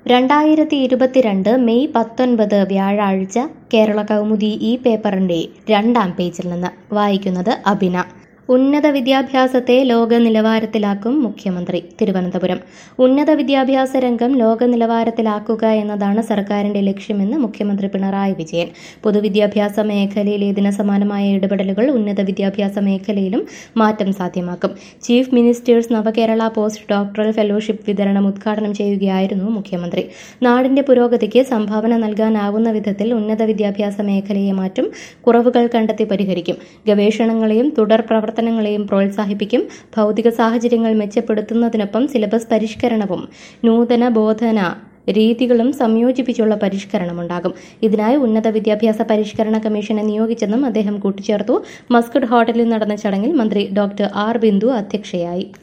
രണ്ടായിരത്തി ഇരുപത്തിരണ്ട് മെയ് പത്തൊൻപത് വ്യാഴാഴ്ച കേരള കൗമുദി ഈ പേപ്പറിന്റെ രണ്ടാം പേജിൽ നിന്ന് വായിക്കുന്നത് അബിന ഉന്നത വിദ്യാഭ്യാസത്തെ ലോക നിലവാരത്തിലാക്കും മുഖ്യമന്ത്രി തിരുവനന്തപുരം ഉന്നത വിദ്യാഭ്യാസ രംഗം ലോക നിലവാരത്തിലാക്കുക എന്നതാണ് സർക്കാരിന്റെ ലക്ഷ്യമെന്ന് മുഖ്യമന്ത്രി പിണറായി വിജയൻ പൊതുവിദ്യാഭ്യാസ മേഖലയിലെ ഇതിന് സമാനമായ ഇടപെടലുകൾ ഉന്നത വിദ്യാഭ്യാസ മേഖലയിലും മാറ്റം സാധ്യമാക്കും chief minister's Navakerala post doctoral fellowship വിതരണം ഉദ്ഘാടനം ചെയ്യുകയായിരുന്നു മുഖ്യമന്ത്രി നാടിന്റെ പുരോഗതിക്ക് സംഭാവന നൽകാനാവുന്ന വിധത്തിൽ ഉന്നത വിദ്യാഭ്യാസ മേഖലയെ മാറ്റും കുറവുകൾ കണ്ടെത്തി പരിഹരിക്കും ഗവേഷണങ്ങളെയും തുടർ പ്രവർത്തനങ്ങളെയും പ്രോത്സാഹിപ്പിക്കും ഭൗതിക സാഹചര്യങ്ങൾ മെച്ചപ്പെടുത്തുന്നതിനൊപ്പം സിലബസ് പരിഷ്കരണവും നൂതന ബോധന രീതികളും സംയോജിപ്പിച്ചുള്ള പരിഷ്കരണമുണ്ടാകും ഇതിനായി ഉന്നത വിദ്യാഭ്യാസ പരിഷ്കരണ കമ്മീഷനെ നിയോഗിച്ചെന്നും അദ്ദേഹം കൂട്ടിച്ചേർത്തു മസ്കഡ് ഹോട്ടലിൽ നടന്ന ചടങ്ങിൽ മന്ത്രി ഡോക്ടർ ആർ ബിന്ദു അധ്യക്ഷയായി